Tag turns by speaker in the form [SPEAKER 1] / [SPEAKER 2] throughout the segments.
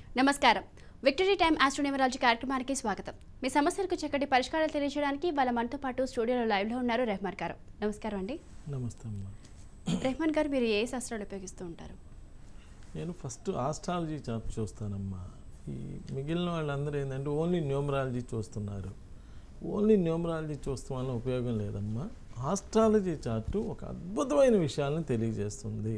[SPEAKER 1] నమస్కారం victory time astronumerology కార్యక్రమానికి స్వాగతం మీ సమస్యలకు చక్కటి పరిష్కారాలు తెలియజేయడానికి వాళ్ళ మనతో పాటు స్టూడియోలో లైవ్లో ఉన్నారు రెహమాన్ గారు నమస్కారం అండి
[SPEAKER 2] నమస్తే అమ్మ
[SPEAKER 1] రెహమాన్ గారు మీరు ఏ శాస్త్రాలు ఉపయోగిస్తూ ఉంటారు
[SPEAKER 2] నేను ఫస్ట్ ఆస్ట్రాలజీ చార్ట్ చూస్తానమ్మా ఈ మిగిలిన వాళ్ళందరూ ఏంటంటే ఓన్లీ న్యూమరాలజీ చూస్తున్నారు ఓన్లీ న్యూమరాలజీ చూస్తాం వల్ల ఉపయోగం లేదమ్మా ఆస్ట్రాలజీ చార్టు ఒక అద్భుతమైన విషయాలను తెలియజేస్తుంది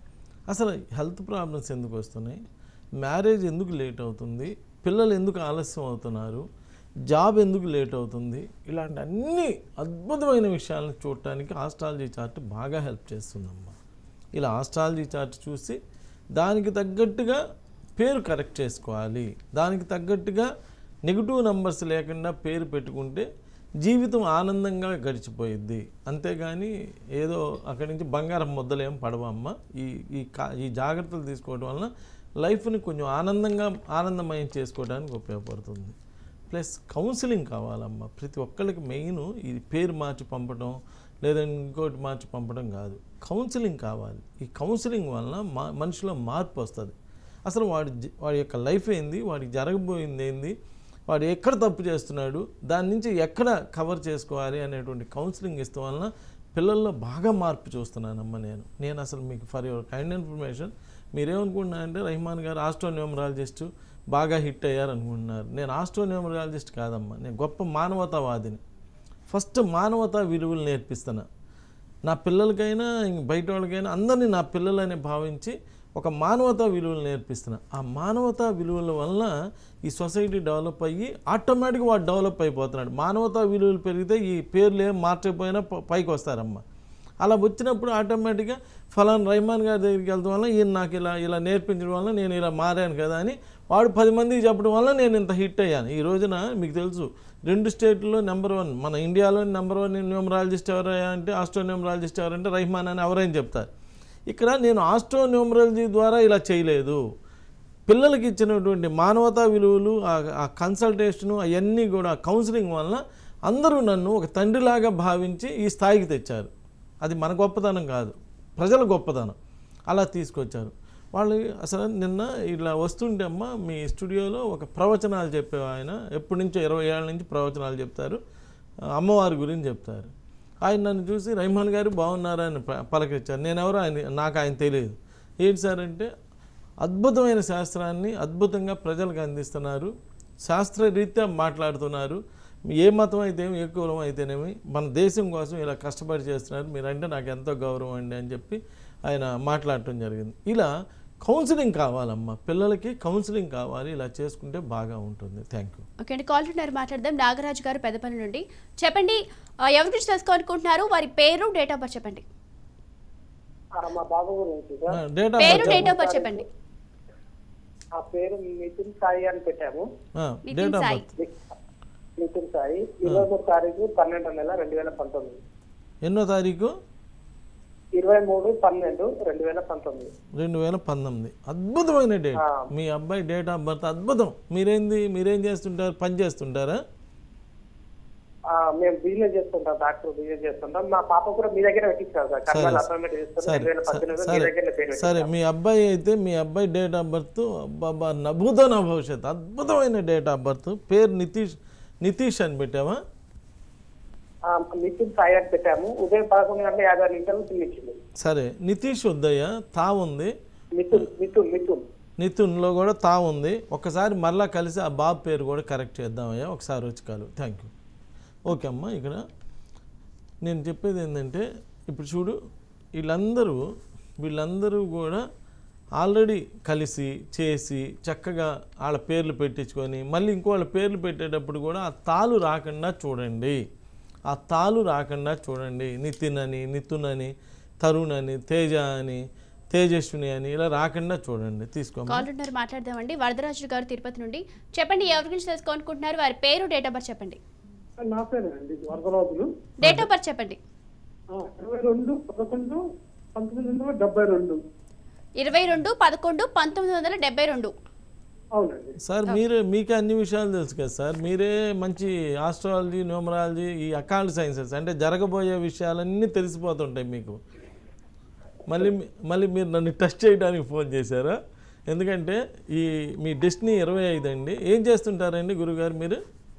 [SPEAKER 2] అసలు హెల్త్ ప్రాబ్లమ్స్ ఎందుకు వస్తున్నాయి మ్యారేజ్ ఎందుకు లేట్ అవుతుంది పిల్లలు ఎందుకు ఆలస్యం అవుతున్నారు జాబ్ ఎందుకు లేట్ అవుతుంది ఇలాంటి అన్ని అద్భుతమైన విషయాలను చూడటానికి ఆస్ట్రాలజీ చార్ట్ బాగా హెల్ప్ చేస్తుందమ్మా ఇలా ఆస్ట్రాలజీ చార్ట్ చూసి దానికి తగ్గట్టుగా పేరు కరెక్ట్ చేసుకోవాలి దానికి తగ్గట్టుగా నెగిటివ్ నంబర్స్ లేకుండా పేరు పెట్టుకుంటే జీవితం ఆనందంగా గడిచిపోయిద్ది అంతేగాని ఏదో అక్కడి నుంచి బంగారం ముద్దలేం పడవమ్మ ఈ ఈ కా ఈ జాగ్రత్తలు తీసుకోవడం వలన లైఫ్ని కొంచెం ఆనందంగా ఆనందమయం చేసుకోవడానికి ఉపయోగపడుతుంది ప్లస్ కౌన్సిలింగ్ కావాలమ్మా ప్రతి ఒక్కళ్ళకి మెయిన్ ఈ పేరు మార్చి పంపడం లేదా ఇంకోటి మార్చి పంపడం కాదు కౌన్సిలింగ్ కావాలి ఈ కౌన్సిలింగ్ వలన మా మనిషిలో మార్పు వస్తుంది అసలు వాడి జ- వాడి యొక్క లైఫ్ ఏంది వాడికి జరగబోయింది ఏంది వాడు ఎక్కడ తప్పు చేస్తున్నాడు దాని నుంచి ఎక్కడ కవర్ చేసుకోవాలి అనేటువంటి కౌన్సిలింగ్ ఇస్తాం వలన పిల్లల్లో బాగా మార్పు చూస్తున్నానమ్మా నేను నేను అసలు మీకు ఫర్ యువర్ కైండ్ ఇన్ఫర్మేషన్ మీరేమనుకుంటున్నారంటే రహమాన్ గారు ఆస్ట్రోన్యూమరాలజిస్టు బాగా హిట్ అయ్యారు అనుకుంటున్నారు నేను ఆస్ట్రోన్యూమరాలజిస్ట్ కాదమ్మా నేను గొప్ప మానవతావాదిని ఫస్ట్ మానవతా విలువలు నేర్పిస్తున్నా నా పిల్లలకైనా ఇంక బయట వాళ్ళకైనా అందరినీ నా పిల్లలనే భావించి ఒక మానవతా విలువలు నేర్పిస్తున్నా ఆ మానవతా విలువల వలన ఈ సొసైటీ డెవలప్ అయ్యి ఆటోమేటిక్గా వాడు డెవలప్ అయిపోతున్నాడు మానవతా విలువలు పెరిగితే ఈ పేర్లు ఏం మార్చకపోయినా ప- పైకి వస్తారమ్మా అలా వచ్చినప్పుడు ఆటోమేటిక్గా ఫలానా రహమాన్ గారి దగ్గరికి వెళ్తాం వల్ల ఈయన నాకు ఇలా ఇలా నేర్పించడం వల్ల నేను ఇలా మారాను కదా అని వాడు పది మందికి చెప్పడం వల్ల నేను ఇంత హిట్ అయ్యాను ఈ రోజున మీకు తెలుసు రెండు స్టేట్లో నెంబర్ వన్ మన ఇండియాలో నెంబర్ వన్ న్యూమరాలజిస్ట్ ఎవరయ్యా అంటే ఆస్ట్రో న్యూమరాలజిస్ట్ ఎవరంటే రహమాన్ అని ఎవరైనా చెప్తారు ఇక్కడ నేను ఆస్ట్రో న్యూమరాలజీ ద్వారా ఇలా చేయలేదు పిల్లలకి ఇచ్చినటువంటి మానవతా విలువలు ఆ- ఆ కన్సల్టేషను అవన్నీ కూడా కౌన్సిలింగ్ వలన అందరూ నన్ను ఒక తండ్రిలాగా భావించి ఈ స్థాయికి తెచ్చారు అది మన గొప్పతనం కాదు ప్రజల గొప్పతనం అలా తీసుకొచ్చారు వాళ్ళు అసలు నిన్న ఇలా వస్తుంటే అమ్మ మీ స్టూడియోలో ఒక ప్రవచనాలు చెప్పే ఆయన ఎప్పటి నుంచో ఇరవై ఏళ్ళ నుంచి ప్రవచనాలు చెప్తారు ఆ, అమ్మవారి గురించి చెప్తారు ఆయన నన్ను చూసి రహమాన్ గారు బాగున్నారా అని ప- పలకరించారు నేను ఎవరో ఆయన నాకు ఆయన తెలియదు ఏంటి సార్ అంటే అద్భుతమైన శాస్త్రాన్ని అద్భుతంగా ప్రజలకు అందిస్తున్నారు శాస్త్రరీత్యా మాట్లాడుతున్నారు ఏ మతం అయితేమి ఏ కులం అయితేనేమి మన దేశం కోసం ఇలా కష్టపడి చేస్తున్నారు మీరంటే నాకు ఎంతో గౌరవం అండి అని చెప్పి ఆయన మాట్లాడటం జరిగింది ఇలా కౌన్సిలింగ్ కావాలమ్మా పిల్లలకి కౌన్సిలింగ్ కావాలి ఇలా చేసుకుంటే బాగా ఉంటుంది థ్యాంక్ యూ
[SPEAKER 1] ఓకే అండి కాల్ ఉన్నారు మాట్లాడదాం నాగరాజు గారు పెద్దపల్లి నుండి చెప్పండి ఆ, ఎవరి గురించి తెలుసుకోవాలనుకుంటున్నారు వారి పేరు డేట్ ఆఫ్ బర్త్ చెప్పండి
[SPEAKER 3] ఆ, మా బాబు గురించి సార్
[SPEAKER 2] డేట్ ఆఫ్
[SPEAKER 1] పేరు
[SPEAKER 2] బర్త్
[SPEAKER 1] డేట్ ఆఫ్ బర్త్ చెప్పండి
[SPEAKER 3] ఆ పేరు నితిన్ సాయి అని పెట్టాము
[SPEAKER 2] date
[SPEAKER 1] Nitin
[SPEAKER 2] of
[SPEAKER 1] Sai
[SPEAKER 2] birth
[SPEAKER 3] Nitin Sai ఇరవై మూడు తారీఖు పన్నెండు నెల రెండు వేల పంతొమ్మిది
[SPEAKER 2] ఎన్నో తారీఖు
[SPEAKER 3] ఇరవై మూడు పన్నెండు రెండు వేల పంతొమ్మిది
[SPEAKER 2] రెండు వేల పంతొమ్మిది అద్భుతమైన డేట్
[SPEAKER 3] ఆ.
[SPEAKER 2] మీ అబ్బాయి డేట్ ఆఫ్ బర్త్ అద్భుతం మీరేంది మీరేం చేస్తుంటారు పని చేస్తుంటారా
[SPEAKER 3] ఆ, మేము బిజినెస్ చేస్తుంటాం డాక్టర్ బిజినెస్ చేస్తుంటాం మా పాప కూడా మీ దగ్గర పెట్టించాం సార్
[SPEAKER 2] సరే
[SPEAKER 3] కర్నూలు అపాయింట్మెంట్ చేస్తాం
[SPEAKER 2] సరే
[SPEAKER 3] రెండు వేల పద్దెనిమిది మీ
[SPEAKER 2] సరే
[SPEAKER 3] దగ్గర పేరు
[SPEAKER 2] సరే మీ అబ్బాయి అయితే మీ అబ్బాయి డేట్ ఆఫ్ బర్త్ బాబా నభూతో నా భవిష్యత్ అద్భుతమైన డేట్ ఆఫ్ బర్త్ పేరు నితీష్ నితీష్ అని పెట్టావా
[SPEAKER 3] ఆ, నితిన్ సాయి అని పెట్టాము ఉదయం పదకొండు గంటల యాభై ఆరు నిమిషాలు తినిచ్చింది
[SPEAKER 2] సరే నితీష్ ఉద్దయ్య తా ఉంది
[SPEAKER 3] మిథున్ మిథున్ మిథున్
[SPEAKER 2] నితిన్లో కూడా తా ఉంది ఒకసారి మరలా కలిసి ఆ బాబు పేరు కూడా కరెక్ట్ చేద్దామయ్యా ఒకసారి వచ్చి కాలు థ్యాంక్ యూ ఓకే అమ్మా ఇక్కడ నేను చెప్పేది ఏంటంటే ఇప్పుడు చూడు వీళ్ళందరూ వీళ్ళందరూ కూడా ఆల్రెడీ కలిసి చేసి చక్కగా వాళ్ళ పేర్లు పెట్టించుకొని మళ్ళీ ఇంకో వాళ్ళ పేర్లు పెట్టేటప్పుడు కూడా ఆ తాలు రాకుండా చూడండి ఆ తాలు రాకుండా చూడండి నితిన్ అని నితున్ అని తరుణ్ అని తేజ అని తేజస్విని అని ఇలా రాకుండా చూడండి తీసుకోమ్మా
[SPEAKER 1] కాల్ ఉన్నారు మాట్లాడదామండి వరదరాజు గారు తిరుపతి నుండి చెప్పండి ఎవరి గురించి తెలుసుకోవాలనుకుంటున్నారు వారి పేరు డేట్ ఆఫ్ బర్త్ చెప్పండి
[SPEAKER 3] నా పేరేనండి వరదరాజులు
[SPEAKER 1] డేట్ ఆఫ్ బర్త్ చెప్పండి
[SPEAKER 3] ఇరవై రెండు పదకొండు పంతొమ్మిది వందల డెబ్బై రెండు
[SPEAKER 1] ఇరవై రెండు పదకొండు పంతొమ్మిది వందల డెబ్బై రెండు
[SPEAKER 3] అవునండి
[SPEAKER 2] సార్ మీరే మీకే అన్ని విషయాలు తెలుసు కదా సార్ మీరే మంచి ఆస్ట్రాలజీ న్యూమరాలజీ ఈ అకాల్ట్ సైన్సెస్ అంటే జరగబోయే విషయాలన్నీ తెలిసిపోతుంటాయి మీకు మళ్ళీ మీ- మళ్ళీ మీరు నన్ను టెస్ట్ చేయడానికి ఫోన్ చేశారా ఎందుకంటే ఈ మీ డెస్టినీ ఇరవై ఐదు అండి ఏం చేస్తుంటారండి గురుగారు మీరు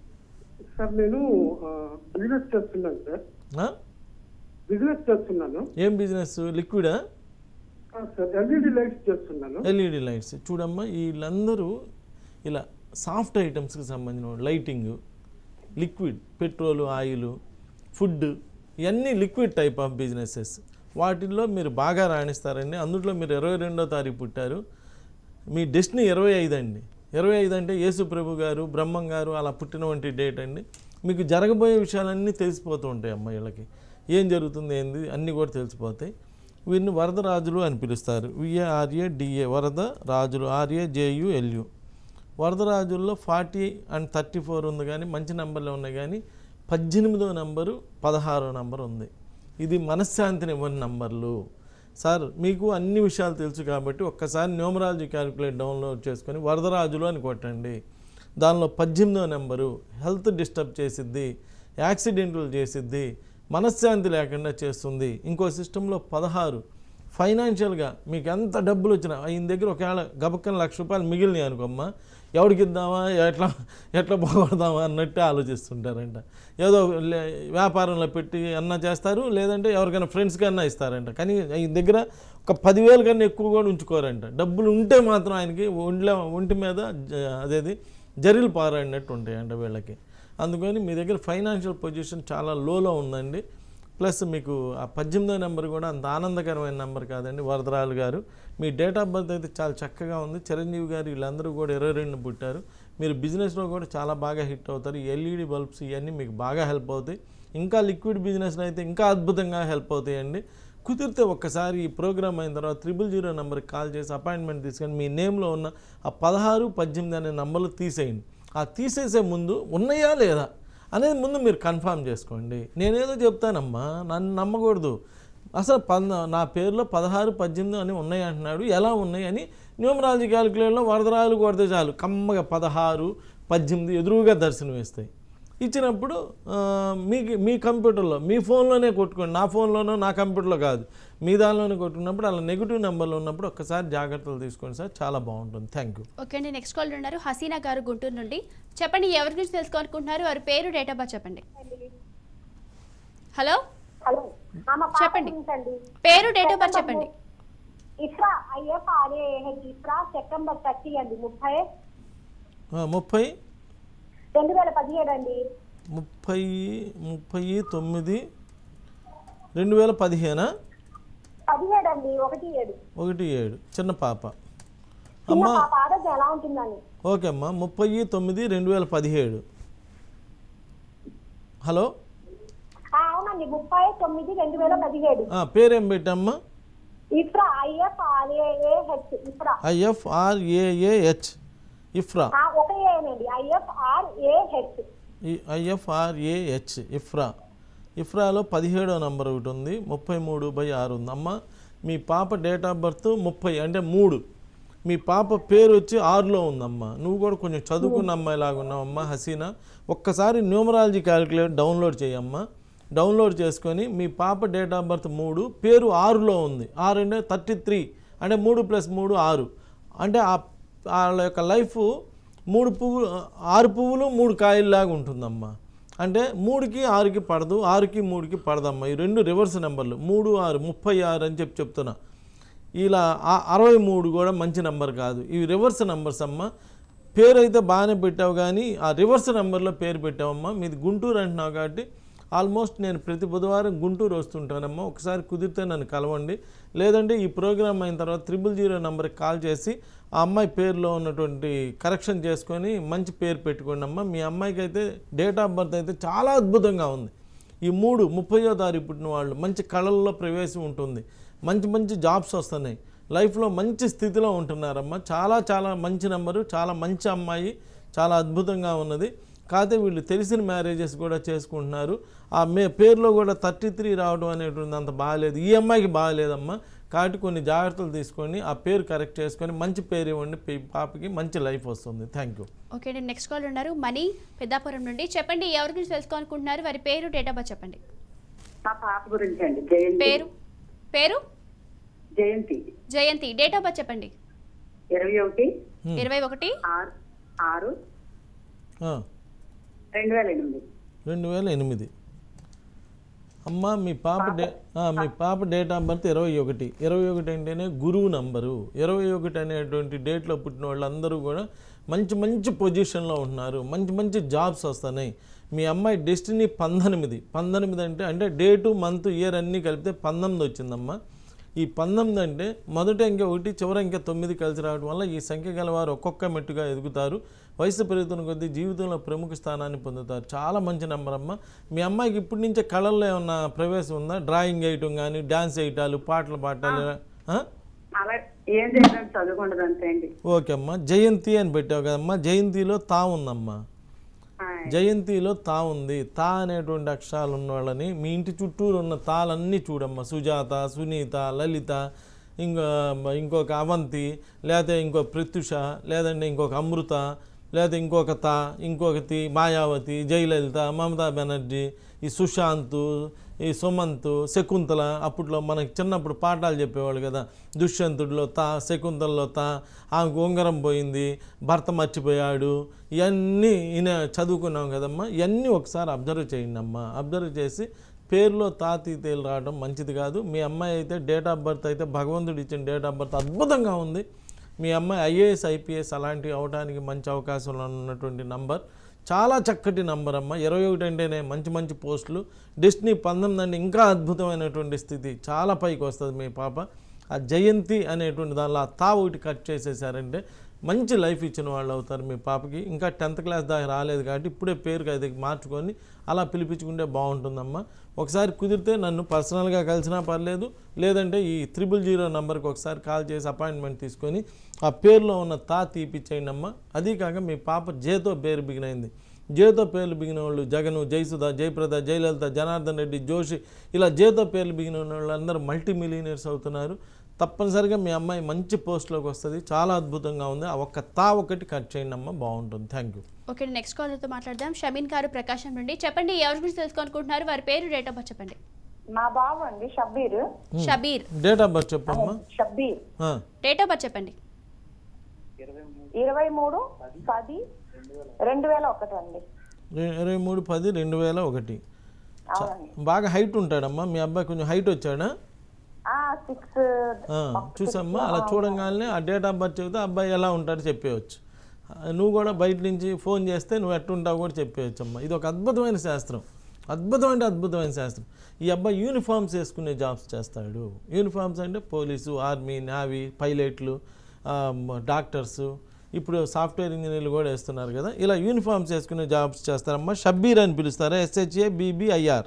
[SPEAKER 4] సార్ నేను బిజినెస్ చేస్తున్నాను సార్
[SPEAKER 2] ఆ?
[SPEAKER 4] బిజినెస్ చేస్తున్నాను
[SPEAKER 2] ఏం బిజినెస్ లిక్విడా
[SPEAKER 4] ఆ, సార్ ఎల్ఈడి లైట్స్ చేస్తున్నాను
[SPEAKER 2] ఎల్ఈడి లైట్స్ చూడమ్మా వీళ్ళందరూ ఇలా సాఫ్ట్ ఐటమ్స్కి సంబంధించిన lighting liquid petrol oil food ఇవన్నీ లిక్విడ్ టైప్ ఆఫ్ బిజినెసెస్ వాటిల్లో మీరు బాగా రాణిస్తారండి అందులో మీరు ఇరవై రెండో తారీఖు పుట్టారు మీ డెస్టినీ ఇరవై ఐదు అండి ఇరవై ఐదు అంటే యేసు ప్రభు గారు బ్రహ్మం గారు అలా పుట్టినటువంటి డేట్ అండి మీకు జరగబోయే విషయాలన్నీ తెలిసిపోతూ ఉంటాయి అమ్మ వీళ్ళకి ఏం జరుగుతుంది ఏంది అన్నీ కూడా తెలిసిపోతాయి వీరిని వరద రాజులు అని పిలుస్తారు విఏఆర్ఏ D A Varadarajulu R A J U L U వరదరాజుల్లో ఫార్టీ అండ్ థర్టీ ఫోర్ ఉంది కానీ మంచి నెంబర్లు ఉన్నాయి కానీ పద్దెనిమిదో నెంబరు పదహారో నెంబర్ ఉంది ఇది మనశ్శాంతిని ఇవ్వని నంబర్లు సార్ మీకు అన్ని విషయాలు తెలుసు కాబట్టి ఒక్కసారి న్యూమరాలజీ క్యాలిక్యులేట్ డౌన్లోడ్ చేసుకొని వరదరాజులు అని కొట్టండి దానిలో పద్దెనిమిదో నెంబరు హెల్త్ డిస్టర్బ్ చేసిద్ది యాక్సిడెంట్లు చేసిద్ది మనశ్శాంతి లేకుండా చేస్తుంది ఇంకో సిస్టంలో పదహారు ఫైనాన్షియల్గా మీకు ఎంత డబ్బులు వచ్చినా ఈయన దగ్గర ఒకవేళ గబక్కన లక్ష రూపాయలు మిగిలినాయి అనుకోమ్మా ఎవరికి ఇద్దామా ఎట్లా ఎట్లా పోగొడదామా అన్నట్టు ఆలోచిస్తుంటారంట ఏదో లే- వ్యాపారంలో పెట్టి అన్నా చేస్తారు లేదంటే ఎవరికైనా ఫ్రెండ్స్కి అన్నా ఇస్తారంట కానీ ఈయన దగ్గర ఒక పదివేల కన్నా ఎక్కువ కూడా ఉంచుకోరంట డబ్బులు ఉంటే మాత్రం ఆయనకి ఒంట్లో ఒంటి మీద జ- అదేది జరిలు పారాడినట్టు ఉంటాయంట వీళ్ళకి అందుకని మీ దగ్గర ఫైనాన్షియల్ పొజిషన్ చాలా లోలో ఉందండి ప్లస్ మీకు ఆ పద్దెనిమిదో నెంబర్ కూడా అంత ఆనందకరమైన నెంబర్ కాదండి వరదరాలు గారు మీ డేట్ ఆఫ్ బర్త్ అయితే చాలా చక్కగా ఉంది చిరంజీవి గారు వీళ్ళందరూ కూడా ఇరవై రెండు పుట్టారు మీరు బిజినెస్లో కూడా చాలా బాగా హిట్ అవుతారు ఈ ఎల్ఈడి బల్బ్స్ ఇవన్నీ మీకు బాగా హెల్ప్ అవుతాయి ఇంకా లిక్విడ్ బిజినెస్లో అయితే ఇంకా అద్భుతంగా హెల్ప్ అవుతాయండి కుదిరితే ఒక్కసారి ఈ ప్రోగ్రామ్ అయిన తర్వాత త్రిబుల్ జీరో నెంబర్కి కాల్ చేసి అపాయింట్మెంట్ తీసుకొని మీ నేమ్లో ఉన్న ఆ పదహారు పద్దెనిమిది అనే నెంబర్లు తీసేయండి ఆ తీసేసే ముందు ఉన్నాయా లేదా అనేది ముందు మీరు కన్ఫర్మ్ చేసుకోండి నేనేదో చెప్తానమ్మా నన్ను నమ్మకూడదు అసలు పద నా పేరులో పదహారు పద్దెనిమిది అని ఉన్నాయి అంటున్నాడు ఎలా ఉన్నాయి అని న్యూమరాలజీ క్యాలిక్యులేటర్లో వరదరాలు కొడితే చాలు కమ్మగా పదహారు పద్దెనిమిది ఎదురుగా దర్శనం ఇస్తాయి ఇచ్చినప్పుడు ఆ, మీకు మీ కంప్యూటర్లో మీ ఫోన్లోనే కొట్టుకోండి నా ఫోన్లోనో నా కంప్యూటర్లో కాదు మీ దానిలోనే కొట్టుకున్నప్పుడు అలా నెగిటివ్ నెంబర్లు ఉన్నప్పుడు ఒక్కసారి జాగ్రత్తలు తీసుకోండి సార్ చాలా బాగుంటుంది థ్యాంక్ యూ
[SPEAKER 1] ఓకే అండి నెక్స్ట్ కాల్ ఉన్నారు హసీనా గారు గుంటూరు నుండి చెప్పండి ఎవరి గురించి తెలుసుకోవాలనుకుంటున్నారు వారి పేరు డేట్ ఆఫ్ బర్త్ చెప్పండి హలో
[SPEAKER 5] హలో ఆమె పాప
[SPEAKER 1] చెప్పండి.
[SPEAKER 5] గురించండి.
[SPEAKER 1] పేరు డేట్ ఆఫ్ బర్త్ చెప్పండి
[SPEAKER 5] Ifra I F R A H Ifra September thirty అండి ముప్పై
[SPEAKER 2] ముప్పై
[SPEAKER 5] రెండు వేల పదిహేడు అండి
[SPEAKER 2] ముప్పై ముప్పై తొమ్మిది రెండు వేల పదిహేనా
[SPEAKER 5] పదిహేడు అండి ఒకటి ఏడు
[SPEAKER 2] ఒకటి ఏడు చిన్న పాప
[SPEAKER 5] చిన్న
[SPEAKER 2] అమ్మా
[SPEAKER 5] పాప ఆరోగ్యం ఎలా ఉంటుందని
[SPEAKER 2] ఓకే అమ్మా ముప్పై తొమ్మిది రెండు వేల పదిహేడు హలో
[SPEAKER 5] ఆ, అవునండి ముప్పై తొమ్మిది రెండు వేల పదిహేడు
[SPEAKER 2] ఆ, పేరేం పెట్టమ్మా
[SPEAKER 5] ఇఫ్రా ఐఎఫ్ ఆర్ఏహెచ్ ఇఫ్రా
[SPEAKER 2] ఐఎఫ్ఆర్ఏఏహెచ్ ఇఫ్రా
[SPEAKER 5] ఆ, ఒక ఏనండి ఐఎఫ్ ఆర్ఏహెచ్
[SPEAKER 2] ఈ ఐఎఫ్ఆర్ఏహెచ్ ఇఫ్రా ఇఫ్రాలో పదిహేడో నంబర్ ఒకటి ఉంది ముప్పై మూడు బై ఆరు ఉంది అమ్మ మీ పాప డేట్ ఆఫ్ బర్త్ ముప్పై అంటే మూడు మీ పాప పేరు వచ్చి ఆరులో ఉందమ్మా నువ్వు కూడా కొంచెం చదువుకున్న అమ్మాయి లాగా ఉన్నావమ్మా హసీనా ఒక్కసారి న్యూమరాలజీ క్యాలిక్యులేటర్ డౌన్లోడ్ చేయమ్మా డౌన్లోడ్ చేసుకొని మీ పాప డేట్ ఆఫ్ బర్త్ మూడు పేరు ఆరులో ఉంది ఆరు అంటే థర్టీ త్రీ అంటే మూడు ప్లస్ మూడు ఆరు అంటే ఆ వాళ్ళ యొక్క లైఫ్ మూడు పువ్వులు ఆరు పువ్వులు మూడు కాయల్లాగా ఉంటుందమ్మా అంటే మూడుకి ఆరుకి పడదు ఆరుకి మూడుకి పడదమ్మా ఈ రెండు రివర్స్ నెంబర్లు మూడు ఆరు ముప్పై ఆరు అని చెప్పి చెప్తున్నా ఇలా ఆ- అరవై మూడు కూడా మంచి నెంబర్ కాదు ఇవి రివర్స్ నెంబర్స్ అమ్మ పేరు అయితే బాగానే పెట్టావు కానీ ఆ రివర్స్ నెంబర్లో పేరు పెట్టావమ్మా మీది గుంటూరు అంటున్నావు కాబట్టి ఆల్మోస్ట్ నేను ప్రతి బుధవారం గుంటూరు వస్తుంటానమ్మా ఒకసారి కుదిరితే నన్ను కలవండి లేదంటే ఈ ప్రోగ్రామ్ అయిన తర్వాత త్రిబుల్ జీరో నెంబర్కి కాల్ చేసి ఆ అమ్మాయి పేరులో ఉన్నటువంటి కరెక్షన్ చేసుకొని మంచి పేరు పెట్టుకోండి అమ్మా మీ అమ్మాయికి అయితే డేట్ ఆఫ్ బర్త్ అయితే చాలా అద్భుతంగా ఉంది ఈ మూడు ముప్పయో తారీఖు పుట్టిన వాళ్ళు మంచి కళల్లో ప్రవేశం ఉంటుంది మంచి మంచి జాబ్స్ వస్తున్నాయి లైఫ్లో మంచి స్థితిలో ఉంటున్నారమ్మా చాలా చాలా మంచి నెంబరు చాలా మంచి అమ్మాయి చాలా అద్భుతంగా ఉన్నది కాకపోతే వీళ్ళు తెలిసిన మ్యారేజెస్ కూడా చేసుకుంటున్నారు ఆ మే పేరులో కూడా థర్టీ త్రీ రావడం అనేటువంటి అంత బాగాలేదు ఈ అమ్మాయికి బాగాలేదమ్మా కాబట్టి కొన్ని జాగ్రత్తలు తీసుకొని ఆ పేరు కరెక్ట్ చేసుకొని మంచి పేరు ఇవ్వండి పి- పాపకి మంచి లైఫ్ వస్తుంది థ్యాంక్ యూ
[SPEAKER 1] ఓకే అండి నెక్స్ట్ కాల్ ఉన్నారు మనీ పెద్దాపురం నుండి చెప్పండి ఎవరి గురించి తెలుసుకోవాలనుకుంటున్నారు వారి పేరు డేట్ ఆఫ్ బర్త్ చెప్పండి
[SPEAKER 6] మా పాప గురించి అండి జయంతి
[SPEAKER 1] పేరు పేరు
[SPEAKER 6] Jayanthi
[SPEAKER 1] Jayanthi date of birth చెప్పండి
[SPEAKER 6] ఇరవై ఒకటి
[SPEAKER 1] ఇరవై ఒకటి
[SPEAKER 6] ఆరు ఆరు
[SPEAKER 2] ఆ,
[SPEAKER 6] రెండు వేల ఎనిమిది
[SPEAKER 2] రెండు వేల ఎనిమిది అమ్మ మీ పాప డే ఆ, మీ పాప డేట్ ఆఫ్ బర్త్ ఇరవై ఒకటి ఇరవై ఒకటి అంటేనే గురువు నంబరు ఇరవై ఒకటి అనేటువంటి డేట్లో పుట్టిన వాళ్ళందరూ కూడా మంచి మంచి పొజిషన్లో ఉంటున్నారు మంచి మంచి జాబ్స్ వస్తున్నాయి మీ అమ్మాయి డెస్టినీ పంతొమ్మిది పంతొమ్మిది అంటే అంటే డేటు మంత్ ఇయర్ అన్నీ కలిపితే పంతొమ్మిది వచ్చిందమ్మా ఈ పంతొమ్మిది అంటే మొదట అంకె ఒకటి చివరి అంకె తొమ్మిది కలిసి రావడం వల్ల ఈ సంఖ్య గల వారు ఒక్కొక్క మెట్టుగా ఎదుగుతారు వయసు పెరుగుతున్న కొద్దీ జీవితంలో ప్రముఖ స్థానాన్ని పొందుతారు చాలా మంచి నెంబర్ అమ్మ మీ అమ్మాయికి ఇప్పటి నుంచే కళల్లో ఏమన్నా ప్రవేశం ఉందా డ్రాయింగ్ వేయటం కానీ డ్యాన్స్ వేయటాలు పాటలు పాడాలి ఆ?
[SPEAKER 6] అలా ఏం చేయడం చదువుకుంటది అంతే అండి
[SPEAKER 2] ఓకే అమ్మా జయంతి అని పెట్టావు కదమ్మా జయంతిలో తా ఉందమ్మా
[SPEAKER 6] ఆయ్.
[SPEAKER 2] జయంతిలో తా ఉంది తా అనేటువంటి అక్షరాలు ఉన్న వాళ్ళని మీ ఇంటి చుట్టూరు ఉన్న తాళన్నీ చూడమ్మా సుజాత సునీత లలిత ఇంకో ఇంకొక అవంతి లేదా ఇంకో ప్రత్యుష లేదంటే ఇంకొక అమృత లేదా ఇంకొక తా ఇంకొకటి మాయావతి జయలలిత మమతా బెనర్జీ ఈ సుశాంత్ ఈ సుమంత్ శకుంతల అప్పట్లో మనకి చిన్నప్పుడు పాఠాలు చెప్పేవాళ్ళు కదా దుష్యంతుడిలో తా శకుంతలలో తా ఆమెకు ఉంగరం పోయింది భర్త మర్చిపోయాడు ఇవన్నీ ఈయన చదువుకున్నాం కదమ్మా ఇవన్నీ ఒకసారి అబ్జర్వ్ చేయండి అమ్మా అబ్జర్వ్ చేసి పేరులో తాతీతేలు రావడం మంచిది కాదు మీ అమ్మాయి అయితే డేట్ ఆఫ్ బర్త్ అయితే భగవంతుడు ఇచ్చిన డేట్ ఆఫ్ బర్త్ అద్భుతంగా ఉంది మీ అమ్మాయి ఐఏఎస్ ఐపీఎస్ అలాంటివి అవడానికి మంచి అవకాశంలో ఉన్నటువంటి నంబర్ చాలా చక్కటి నంబర్ అమ్మ ఇరవై ఒకటి అంటేనే మంచి మంచి పోస్టులు డెస్టినీ పంతొమ్మిది అంటే ఇంకా అద్భుతమైనటువంటి స్థితి చాలా పైకి వస్తుంది మీ పాప ఆ జయంతి అనేటువంటి దానిలో ఆ తా ఒకటి కట్ చేసేసారంటే మంచి లైఫ్ ఇచ్చిన వాళ్ళు అవుతారు మీ పాపకి ఇంకా టెన్త్ క్లాస్ దాకా రాలేదు కాబట్టి ఇప్పుడే పేరుకి అది మార్చుకొని అలా పిలిపించుకుంటే బాగుంటుందమ్మా ఒకసారి కుదిరితే నన్ను పర్సనల్గా కలిసినా పర్లేదు లేదంటే ఈ త్రిబుల్ జీరో నెంబర్కి ఒకసారి కాల్ చేసి అపాయింట్మెంట్ తీసుకొని ఆ పేరులో ఉన్న తా తీపిచ్చేయండి అమ్మా అదీ కాక మీ పాప జేతో పేరు బిగినైంది జేతో పేర్లు బిగిన వాళ్ళు జగను జయసుధ జయప్రద జయలలిత జనార్దన్ రెడ్డి జోషి ఇలా జేతో పేర్లు బిగిన వాళ్ళందరూ మల్టీ మిలియనర్స్ అవుతున్నారు తప్పనిసరిగా మీ అమ్మాయి మంచి పోస్ట్లోకి వస్తుంది చాలా అద్భుతంగా ఉంది ఆ ఒక్క తా ఒకటి కట్ చేయండి అమ్మ బాగుంటుంది థ్యాంక్ యూ
[SPEAKER 1] ఓకే నెక్స్ట్ కాలర్తో మాట్లాడదాం షమీన్ గారు ప్రకాశం నుండి చెప్పండి ఎవరి గురించి తెలుసుకోవాలనుకుంటున్నారు వారి పేరు డేట్ ఆఫ్ బర్త్ చెప్పండి
[SPEAKER 5] మా బాబు అండి Shabbir
[SPEAKER 1] Shabbir
[SPEAKER 2] date of birth చెప్పమ్మా
[SPEAKER 5] షబ్బీర్
[SPEAKER 2] ఆ,
[SPEAKER 1] డేట్ ఆఫ్ బర్త్ చెప్పండి
[SPEAKER 5] ఇరవై మూడు పది రెండు వేల ఒకటి అండి
[SPEAKER 2] ఇర- ఇరవై మూడు పది రెండు వేల ఒకటి
[SPEAKER 5] అవునండి
[SPEAKER 2] బాగా హైట్ ఉంటాడమ్మా మీ అబ్బాయి కొంచెం హైట్ వచ్చాడా
[SPEAKER 5] సిక్స్
[SPEAKER 2] ఆ, చూసమ్మా అలా చూడంగానే ఆ డేట్ ఆఫ్ బర్త్ చెబితే అబ్బాయి ఎలా ఉంటాడో చెప్పేయచ్చు ఆ, నువ్వు కూడా బయట నుంచి ఫోన్ చేస్తే నువ్వు ఎట్టుంటావు కూడా చెప్పేయచ్చు అమ్మా ఇది ఒక అద్భుతమైన శాస్త్రం అద్భుతం అంటే అద్భుతమైన శాస్త్రం ఈ అబ్బాయి యూనిఫామ్స్ వేసుకునే జాబ్స్ చేస్తాడు యూనిఫామ్స్ అంటే పోలీసు ఆర్మీ నేవీ పైలట్లు ఆ, మ- డాక్టర్సు ఇప్పుడు సాఫ్ట్వేర్ ఇంజనీర్లు కూడా వేస్తున్నారు కదా ఇలా యూనిఫామ్స్ వేసుకునే జాబ్స్ చేస్తారమ్మా షబ్బీర్ అని పిలుస్తారా S H A B B I R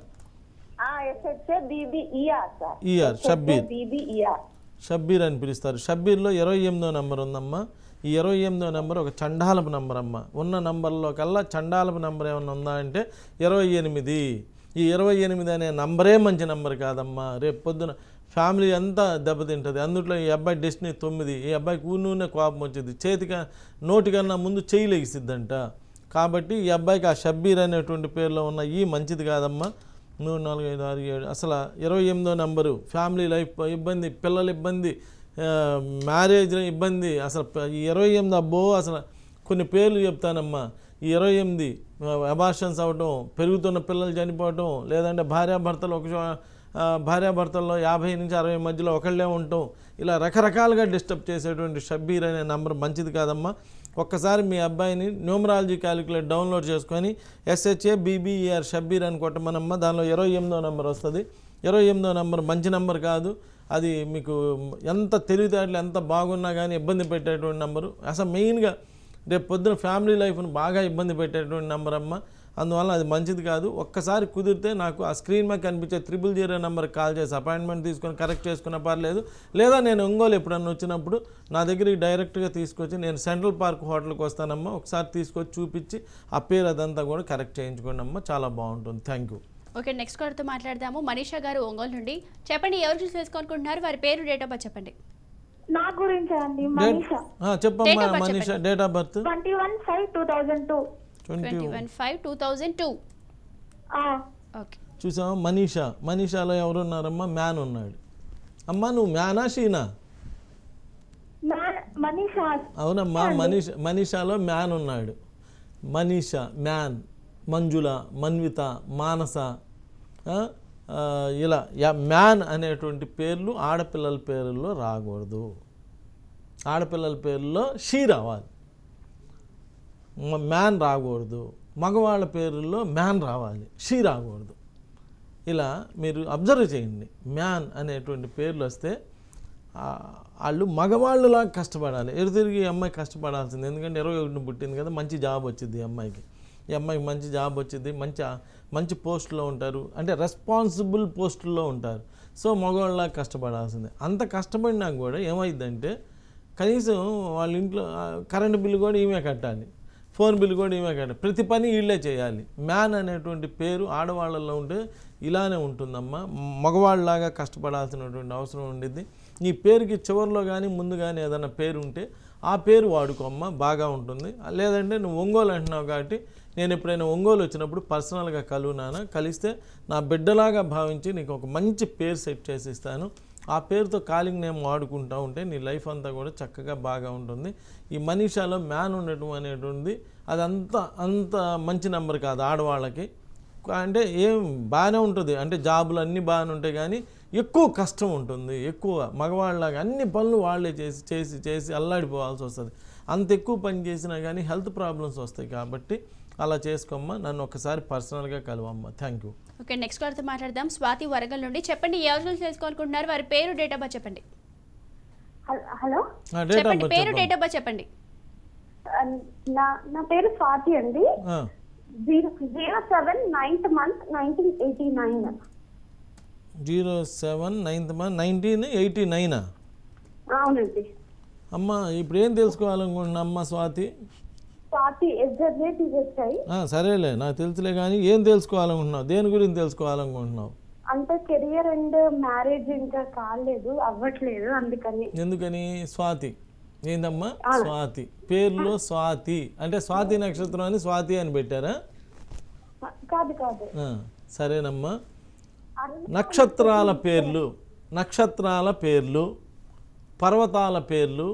[SPEAKER 5] S H A B B E R sir
[SPEAKER 2] E R Shabbir
[SPEAKER 5] B B E R
[SPEAKER 2] Shabbir అని పిలుస్తారు షబ్బీర్లో ఇరవై ఎనిమిదో నెంబర్ ఉందమ్మా ఈ ఇరవై ఎనిమిదో నెంబర్ ఒక చండాలపు నెంబర్ అమ్మ ఉన్న నెంబర్లో కల్లా చండాలపు నెంబర్ ఏమన్నా ఉందా అంటే ఇరవై ఎనిమిది ఈ ఇరవై ఎనిమిది అనే నంబరే మంచి నెంబర్ కాదమ్మా రేపు పొద్దున ఫ్యామిలీ అంతా దెబ్బతింటుంది అందుట్లో ఈ అబ్బాయి డెస్టినీ తొమ్మిది ఈ అబ్బాయికి ఊనూనే కోపం వచ్చింది చేతిక నోటికన్నా ముందు చేయి లెగిసిద్దంట కాబట్టి ఈ అబ్బాయికి ఆ షబ్బీర్ అనేటువంటి పేరులో ఉన్న ఈ మంచిది కాదమ్మా మూడు నాలుగు ఐదు ఆరు ఏడు అసలు ఇరవై ఎనిమిదో నెంబరు ఫ్యామిలీ లైఫ్ ఇబ్బంది పిల్లల ఇబ్బంది ఆ, మ్యారేజ్ ఇబ్బంది అసలు ప- ఈ ఇరవై ఎనిమిది అబ్బో అసలు కొన్ని పేర్లు చెప్తానమ్మా ఈ ఇరవై ఎనిమిది అబార్షన్స్ అవ్వటం పెరుగుతున్న పిల్లలు చనిపోవటం లేదంటే భార్యాభర్తలు ఒక చో- ఆ, భార్యాభర్తల్లో యాభై నుంచి అరవై మధ్యలో ఒకళ్ళే ఉండటం ఇలా రకరకాలుగా డిస్టర్బ్ చేసేటువంటి షబ్బీర్ అనే నంబర్ మంచిది కాదమ్మా ఒక్కసారి మీ అబ్బాయిని న్యూమరాలజీ క్యాలిక్యులేట్ డౌన్లోడ్ చేసుకొని ఎస్హెచ్ఏ బీబీఈఆర్ షబ్బీర్ అని కొట్టమనమ్మా దానిలో ఇరవై ఎనిమిదో నెంబర్ వస్తుంది ఇరవై ఎనిమిదో నెంబర్ మంచి నెంబర్ కాదు అది మీకు ఎంత తెలివితేటలు ఎంత బాగున్నా కానీ ఇబ్బంది పెట్టేటువంటి నెంబరు అసలు మెయిన్గా రేపు పొద్దున ఫ్యామిలీ లైఫ్ను బాగా ఇబ్బంది పెట్టేటువంటి నెంబర్ అమ్మ అందువల్ల అది మంచిది కాదు ఒక్కసారి కుదిరితే నాకు ఆ స్క్రీన్ మీద కనిపించే త్రిబుల్ జీరో నెంబర్కి కాల్ చేసి అపాయింట్మెంట్ తీసుకొని కరెక్ట్ చేసుకున్న పర్లేదు లేదా నేను ఒంగోలు ఎప్పుడన్నా వచ్చినప్పుడు నా దగ్గరికి డైరెక్ట్గా తీసుకొచ్చి నేను సెంట్రల్ పార్క్ హోటల్కి వస్తానమ్మా ఒకసారి తీసుకొచ్చి చూపించి ఆ పేరు అదంతా కూడా కరెక్ట్ చేయించుకోండి అమ్మా చాలా బాగుంటుంది థ్యాంక్ యూ
[SPEAKER 1] ఓకే నెక్స్ట్ కాలర్తో మాట్లాడదాము మనీషా గారు ఒంగోలు నుండి చెప్పండి ఎవరి గురించి తెలుసుకోవాలనుకుంటున్నారు వారి పేరు డేట్ ఆఫ్ బర్త్ చెప్పండి
[SPEAKER 7] నా గురించి అండి
[SPEAKER 2] డేట్
[SPEAKER 7] మనీషా
[SPEAKER 2] చెప్పమ్మా
[SPEAKER 1] Date of birth
[SPEAKER 2] Manisha date of birth
[SPEAKER 7] twenty one five two thousand two
[SPEAKER 2] twenty
[SPEAKER 1] twenty one five two thousand two okay
[SPEAKER 2] చూసావా మనీషా మనీషాలో ఎవరున్నారమ్మా మ్యాన్ ఉన్నాడు అమ్మా నువ్వు మ్యానా షీనా
[SPEAKER 7] మనీషా
[SPEAKER 2] అవునమ్మా మనీష మనీషాలో మ్యాన్ ఉన్నాడు మనీష మ్యాన్ మంజుల మన్విత మానస ఆ, ఆ, ఇలా యా మ్యాన్ అనేటువంటి పేర్లు ఆడపిల్లల పేర్లలో రాకూడదు ఆడపిల్లల పేర్లలో షీ రావాలి మ- మ్యాన్ రాకూడదు మగవాళ్ళ పేర్లలో మ్యాన్ రావాలి షీ రాకూడదు ఇలా మీరు అబ్జర్వ్ చేయండి మ్యాన్ అనేటువంటి పేర్లు వస్తే ఆ, వాళ్ళు మగవాళ్ళలా కష్టపడాలి ఎరు తిరిగి ఈ అమ్మాయి కష్టపడాల్సింది ఎందుకంటే ఇరవై ఒకటిని పుట్టింది కదా మంచి జాబ్ వచ్చింది ఈ అమ్మాయికి ఈ అమ్మాయికి మంచి జాబ్ వచ్చింది మంచి మంచి పోస్టులో ఉంటారు అంటే రెస్పాన్సిబుల్ పోస్టుల్లో ఉంటారు సో మగవాళ్ళలా కష్టపడాల్సిందే అంత కష్టపడినా కూడా ఏమైందంటే కనీసం వాళ్ళ ఇంట్లో ఆ, కరెంటు బిల్లు కూడా ఈమె కట్టాలి ఫోన్ బిల్ కూడా ఈమె కట్టాలి ప్రతి పని వీళ్ళే చేయాలి మ్యాన్ అనేటువంటి పేరు ఆడవాళ్ళల్లో ఉంటే ఇలానే ఉంటుందమ్మా మగవాళ్ళలాగా కష్టపడాల్సినటువంటి అవసరం ఉండిద్ది నీ పేరుకి చివరిలో కానీ ముందు కానీ ఏదైనా పేరు ఉంటే ఆ పేరు వాడుకోమ్మా బాగా ఉంటుంది లేదంటే నువ్వు ఒంగోలు అంటున్నావు కాబట్టి నేను ఎప్పుడైనా ఒంగోలు వచ్చినప్పుడు పర్సనల్గా కలువు నాన్న కలిస్తే నా బిడ్డలాగా భావించి నీకు ఒక మంచి పేరు సెట్ చేసి ఇస్తాను ఆ పేరుతో కాలింగ్ నేమ్ వాడుకుంటూ ఉంటే నీ లైఫ్ అంతా కూడా చక్కగా బాగా ఉంటుంది ఈ మనీషాలో మ్యాన్ ఉండటం అనేటువంటిది అదంతా అంత మంచి నెంబర్ కాదు ఆడవాళ్ళకి అంటే ఏం బాగానే ఉంటుంది అంటే జాబులు అన్నీ బాగానే ఉంటాయి కానీ ఎక్కువ కష్టం ఉంటుంది ఎక్కువ మగవాళ్ళలాగా అన్ని పనులు వాళ్ళే చేసి చేసి చేసి అల్లాడిపోవాల్సి వస్తుంది అంత ఎక్కువ పని చేసినా కానీ హెల్త్ ప్రాబ్లమ్స్ వస్తాయి కాబట్టి అలా చేసుకోమ్మా నన్ను ఒకసారి పర్సనల్గా కలవమ్మా థ్యాంక్ యూ
[SPEAKER 1] ఓకే నెక్స్ట్ కాల్తో మాట్లాడదాం స్వాతి వరగల్ నుండి చెప్పండి ఎవరు చేసుకోవాలనుకుంటున్నారు వారి పేరు డేట్ ఆఫ్ బర్త్ చెప్పండి
[SPEAKER 7] హల్- హలో
[SPEAKER 2] డేట్ ఆఫ్
[SPEAKER 1] చెప్పండి
[SPEAKER 2] బర్త్
[SPEAKER 1] పేరు
[SPEAKER 2] చెప్పండి
[SPEAKER 1] డేట్ ఆఫ్ బర్త్ చెప్పండి
[SPEAKER 7] ఆ, నా నా పేరు స్వాతి అండి
[SPEAKER 2] ఆ,
[SPEAKER 7] zero zero seven ninth month nineteen eighty nine
[SPEAKER 2] zero seven ninth month nineteen eighty నైనా
[SPEAKER 7] అవునండి
[SPEAKER 2] అమ్మ ఇప్పుడు ఏం తెలుసుకోవాలనుకుంటున్నా అమ్మ స్వాతి
[SPEAKER 7] స్వాతి ఎస్జెడ్ఏ టీహెచ్ఐ
[SPEAKER 2] ఆ, సరేలే నాకు తెలుసులే కానీ ఏం తెలుసుకోవాలనుకుంటున్నావు దేని గురించి తెలుసుకోవాలనుకుంటున్నావు
[SPEAKER 7] అంటే కెరియర్ అండ్ మ్యారేజ్ ఇంకా కాలేదు అవ్వట్లేదు అందుకని
[SPEAKER 2] ఎందుకని స్వాతి ఏందమ్మా స్వాతి పేరులో స్వాతి అంటే స్వాతి నక్షత్రం అని స్వాతి అని పెట్టారా
[SPEAKER 7] ఆ, కాదు కాదు
[SPEAKER 2] ఆ, సరేనమ్మా
[SPEAKER 7] అరుణ్
[SPEAKER 2] నక్షత్రాల పేర్లు నక్షత్రాల పేర్లు పర్వతాల పేర్లు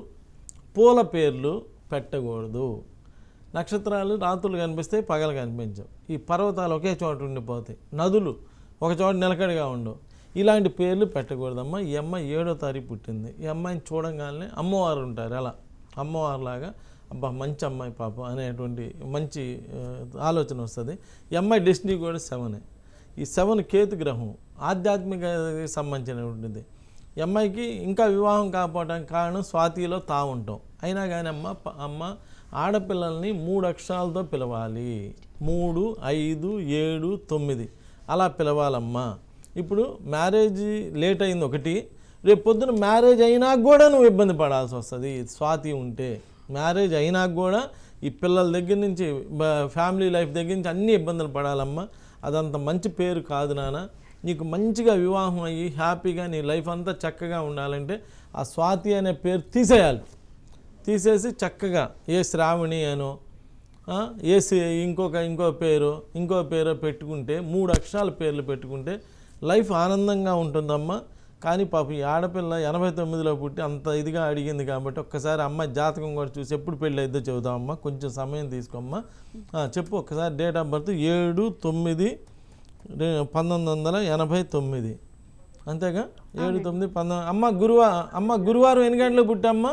[SPEAKER 2] పూల పేర్లు పెట్టకూడదు నక్షత్రాలు రాత్రులు కనిపిస్తాయి పగలు కనిపించవు ఈ పర్వతాలు ఒకే చోట ఉండిపోతాయి నదులు ఒక చోట నిలకడగా ఉండవు ఇలాంటి పేర్లు పెట్టకూడదమ్మా ఈ అమ్మాయి ఏడో తారీఖు పుట్టింది ఈ అమ్మాయిని చూడంగానే అమ్మవారు ఉంటారు అలా అమ్మవారిలాగా అబ్బా మంచి అమ్మాయి పాప అనేటువంటి మంచి ఆ, ఆలోచన వస్తుంది ఈ అమ్మాయి డెస్టినీ కూడా సెవెనే ఈ సెవెన్ కేతు గ్రహం ఆధ్యాత్మిక సంబంధించినటువంటిది ఈ అమ్మాయికి ఇంకా వివాహం కాకపోవడానికి కారణం స్వాతిలో తా ఉంటాం అయినా కానీ అమ్మ ప- అమ్మ ఆడపిల్లల్ని మూడు అక్షరాలతో పిలవాలి మూడు ఐదు ఏడు తొమ్మిది అలా పిలవాలమ్మా ఇప్పుడు మ్యారేజ్ లేట్ అయింది ఒకటి రేపు పొద్దున మ్యారేజ్ అయినా కూడా నువ్వు ఇబ్బంది పడాల్సి వస్తుంది స్వాతి ఉంటే మ్యారేజ్ అయినా కూడా ఈ పిల్లల దగ్గర నుంచి బ- ఫ్యామిలీ లైఫ్ దగ్గర నుంచి అన్ని ఇబ్బందులు పడాలమ్మా అదంత మంచి పేరు కాదు నాన్న నీకు మంచిగా వివాహం అయ్యి హ్యాపీగా నీ లైఫ్ అంతా చక్కగా ఉండాలంటే ఆ స్వాతి అనే పేరు తీసేయాలి తీసేసి చక్కగా ఏ శ్రావణి అనో ఆ, ఏ సి- ఇంకొక ఇంకో పేరు ఇంకో పేరు పెట్టుకుంటే మూడు అక్షరాల పేర్లు పెట్టుకుంటే లైఫ్ ఆనందంగా ఉంటుందమ్మా కానీ పాప ఈ ఆడపిల్ల ఎనభై తొమ్మిదిలో పుట్టి అంత ఇదిగా అడిగింది కాబట్టి ఒక్కసారి అమ్మాయి జాతకం కూడా చూసి ఎప్పుడు పెళ్ళి అయిద్దో చెబుదామమ్మా కొంచెం సమయం తీసుకోమ్మా ఆ, చెప్పు ఒక్కసారి డేట్ ఆఫ్ బర్త్ ఏడు తొమ్మిది రె- పంతొమ్మిది వందల ఎనభై తొమ్మిది అంతేగా ఏడు తొమ్మిది పంతొమ్మిది అమ్మ గురువారం అమ్మ గురువారం ఎన్ని గంటలకు పుట్టమ్మా